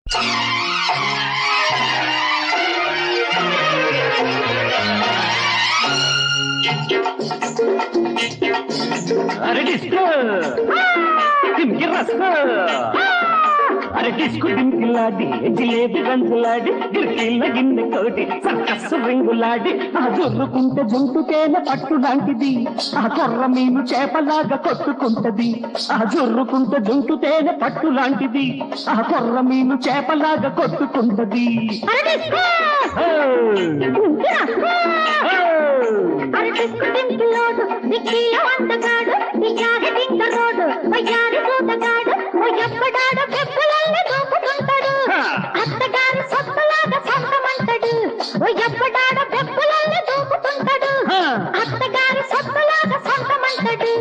అరే డిస్కో దిమ్కి రస్కో అరే డిస్కు డింకిలాడి జిలేబీ గంజులాడి గిరికీళ్ళ గిన్నె కోటి సర్కస్ రింగులాడి ఆ జొర్రుకుంటే జంతుకేన పట్టు లాంటిది ఆ కొర్ర మీను చేపలాగా కొట్టుకుంటది ఆ జొర్రుకుంటే జంతుతేనె పట్టు లాంటిది ఆ కొర్ర మీను చేపలాగా కొట్టుకుంటది అరే డిస్కో హే! దింకి రస్కో హే! అరే డిస్కు దింకిలోడు దిక్కిలో అందగాడు దియ్యారి దింక రోడు వయ్యారి దూతగాడు ఓ ఎప్పడాడు పెప్పులల్ని దూకుతుంటాడు హా! అత్తగారు సొత్తులాగా సొంతమంటాడు ఓ ఎప్పడాడు పెప్పులల్ని దూకుతుంటాడు హా! అత్తగారు సొత్తులాగా సొంతమంటాడు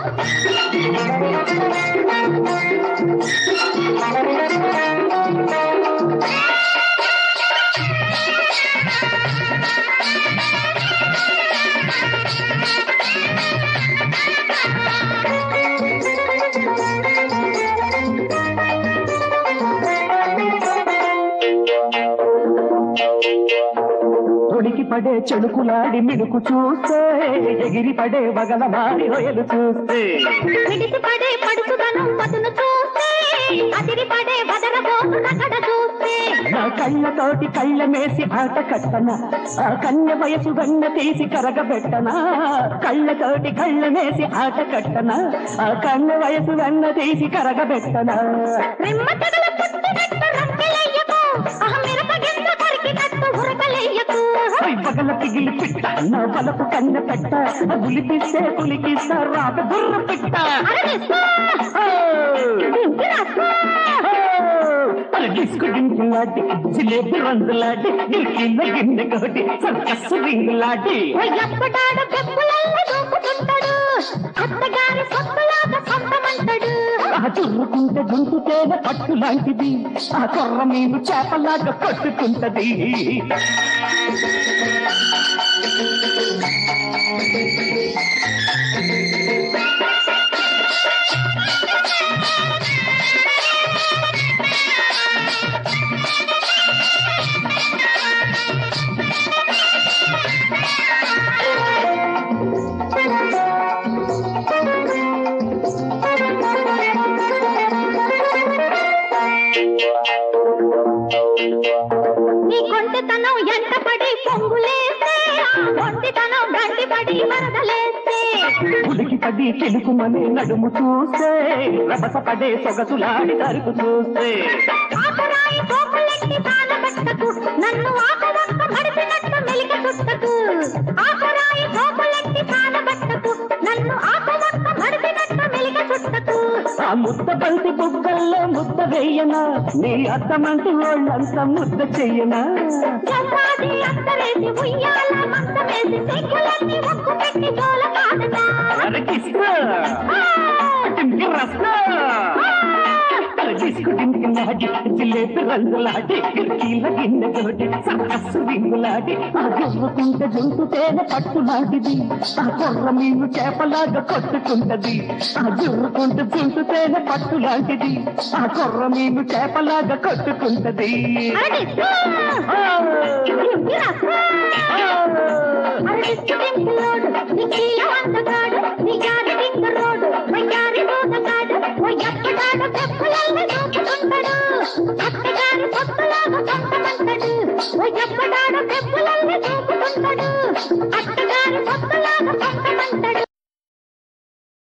తొడికి పడే చెడుకులాడి మిడుకు చూస్తే ఎగిరి పడే వగల మారి రొయలు చూస్తే విడిసి పడే పడుచుదనం మధును చూస్తే అదిరి పడే వదర బోసు నగడ చూస్తే నా కళ్ళతోటి కళ్ళ మేసి ఆట కట్టనా ఆ కన్య వయసు గన్న తీసి కరగబెట్టనా కళ్ళతోటి కళ్ళ మేసి ఆట కట్టనా ఆ కన్న వయసు గన్న తీసి కరగబెట్టనా నిమ్మ తగల పుట్టినట్టు రంకెలయ్యకు అహ మిరప గింజ కొరికినట్టు ఉరకలయ్యకు ఓయ్ పగల పిగిలి పిట్ట నా బలపు కన్న పెట్ట గులిపిస్తే పులికిస్తా రాక బుర్ర పిట్ట అరడిస్కో ఓ! దింకి రాస్కో అరే డిస్కు డింకులాటి జిలేబీ రంజులాటి గిరికిల్ల గిన్నె కోటి సర్కస్ రింగులాటి ఓ ఎప్పటాడు పెప్పులల్ని దూకుతుంటాడు అత్తగారి సొత్తులాగా సొంతమంటాడు ఆ చుర్రుకుంటే జంతుతేన పట్టు లాంటిది ఆ కొర్ర మీను చేపలాగా పట్టుకుంటది నీ కొంటెతనం ఎంటపడి పొంగులేస్తే ఆ కొంటితనం గంటిపడి వరదలేస్తే ఉలికి పడి కెలుకుమని నడుము చూస్తే రభస పడే సొగసులాడి తరుపు చూస్తే ఆకురాయి తోపులెట్టి తాళబెట్టకు నన్ను ఆకువక్క మడిపినట్టు మెలిక చుట్టకు ఆకురాయి తోపులెట్టి తాళబెట్టకు నన్ను ఆకువక్క మడిపినట్టు మెలిక చుట్టకు ఆ ముద్ద బంతి బుగ్గల్లో ముద్ద వేయనా నీ అద్దమంటి వాళ్ళంతా ముద్ద చెయ్యనా జవ్వాది అత్తరేసి ఉయ్యాల మంచమేసి చెక్కులన్నీ ముక్కు పెట్టి జోల కాదనా అరకిస్తా టింకి రస్తా డిస్కు డింకి నాటి జిలేబీ రంగులాటి కిరికీల గిన్నె తోటి సరస్సు రింగులాటి ఆ జొర్రుకుంటే జంతుతేన పట్టు లాంటిది ఆ కొర్ర మీను చేపలాగా కొట్టుకుంటది ఆ జొర్రుకుంటే జంతుతేన పట్టు లాంటిది ఆ కొర్ర మీను చేపలాగా కొట్టుకుంటది అరడిస్కో ఆ! దింకి రాస్కో ఆ! అరడిస్కు దింకులోడు దిక్కిలో అందగాడు దిగారి దింక రోడు వయ్యారి దూతగాడు ఓ ఎప్పడాడు పెప్పులల్ని దూకుతుంటాడు అత్తగారి సొత్తులాగా సొంతమంటాడు ఓ ఎప్పడాడు పెప్పులల్ని దూకుతుంటాడు అత్తగారి సొత్తులాగా సొంత